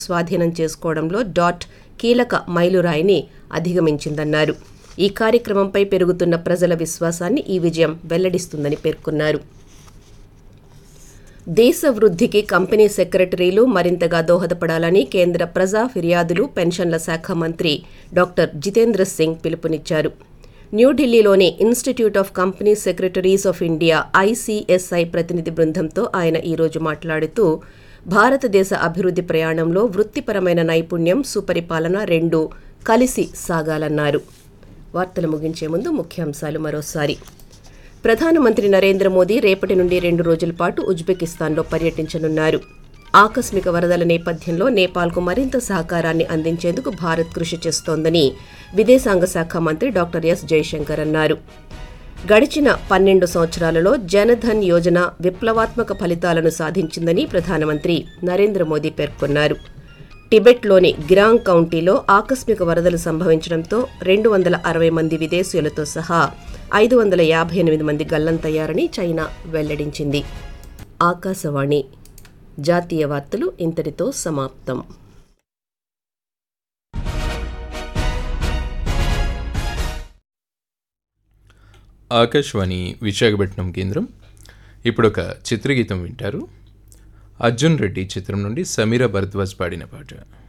స్వాధీనం చేసుకోవడంలో డాట్ కీలక మైలురాయిని అధిగమించిందన్నారు ఈ కార్యక్రమంపై పెరుగుతున్న ప్రజల విశ్వాసాన్ని ఈ విజయం వెల్లడిస్తుందని పేర్కొన్నారు దేశ వృద్ధికి కంపెనీ సెక్రటరీలు మరింతగా దోహదపడాలని కేంద్ర ప్రజా ఫిర్యాదులు పెన్షన్ల శాఖ మంత్రి డాక్టర్ జితేంద్ర సింగ్ పిలుపునిచ్చారు న్యూఢిల్లీలోని institute of company secretaries of India ICSI ప్రతినిధి బృందంతో ఆయన ఈరోజు మాట్లాడుతూ భారతదేశ అభివృద్ధి ప్రయాణంలో వృత్తిపరమైన నైపుణ్యం సుపరిపాలన రెండు కలిసి సాగాలన్నారు వార్తలు ముగించే ముందు ముఖ్యాంశాలు మరోసారి ప్రధానమంత్రి నరేంద్ర మోదీ రేపటి నుండి రెండు రోజుల పాటు ఉజ్బెకిస్తాన్లో పర్యటించనున్నారు ఆకస్మిక వరదల నేపథ్యంలో నేపాల్కు మరింత సహకారాన్ని అందించేందుకు భారత్ కృషి చేస్తోందని విదేశాంగ శాఖ మంత్రి డాక్టర్ ఎస్ జయశంకర్ అన్నారు గడిచిన పన్నెండు సంవత్సరాలలో జనధన్ యోజన విప్లవాత్మక ఫలితాలను సాధించిందని ప్రధానమంత్రి నరేంద్ర మోదీ పేర్కొన్నారు టిబెట్లోని గిరాంగ్ కౌంటీలో ఆకస్మిక వరదలు సంభవించడంతో రెండు వందల అరవై మంది విదేశీయులతో సహా ఐదు వందల యాభై ఎనిమిది మంది గల్లంతయ్యారని చైనా వెల్లడించింది ఆకాశవాణి జాతీయ వార్తలు ఇంతటితో సమాప్తం ఆకాశవాణి విశాఖపట్నం కేంద్రం ఇప్పుడు ఒక చిత్రగీతం వింటారు అర్జున్ రెడ్డి చిత్రం నుండి సమీర భరద్వాజ్ పాడిన పాట